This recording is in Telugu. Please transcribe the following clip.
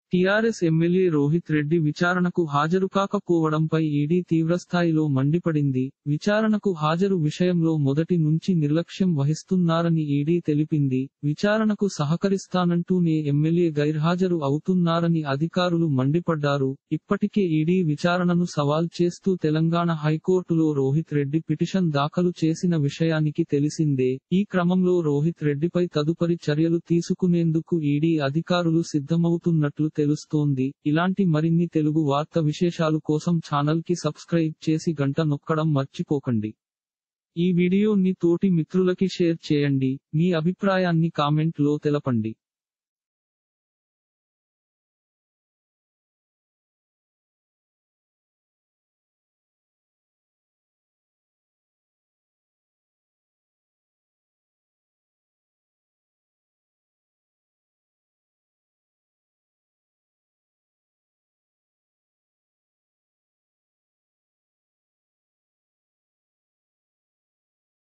టీఆర్ఎస్ ఎమ్మెల్యే రోహిత్ రెడ్డి విచారణకు హాజరు కాకపోవడంపై ఈడీ తీవ్రస్థాయిలో మండిపడింది విచారణకు హాజరు విషయంలో మొదటి నుంచి నిర్లక్ష్యం వహిస్తున్నారని ఈడీ తెలిపింది విచారణకు సహకరిస్తానంటూనే ఎమ్మెల్యే గైర్హాజరు అవుతున్నారని అధికారులు మండిపడ్డారు ఇప్పటికే ఈడీ విచారణను సవాల్ చేస్తూ తెలంగాణ హైకోర్టులో రోహిత్ రెడ్డి పిటిషన్ దాఖలు చేసిన విషయానికి తెలిసిందే ఈ క్రమంలో రోహిత్ రెడ్డిపై తదుపరి చర్యలు తీసుకునేందుకు ఈడీ అధికారులు సిద్ధమవుతున్నట్లు తెలుస్తోంది ఇలాంటి మరిన్ని తెలుగు వార్త విశేషాలు కోసం ఛానల్ కి సబ్స్క్రైబ్ చేసి గంట నొక్కడం మర్చిపోకండి ఈ వీడియోని తోటి మిత్రులకి షేర్ చేయండి మీ అభిప్రాయాన్ని కామెంట్ లో తెలపండి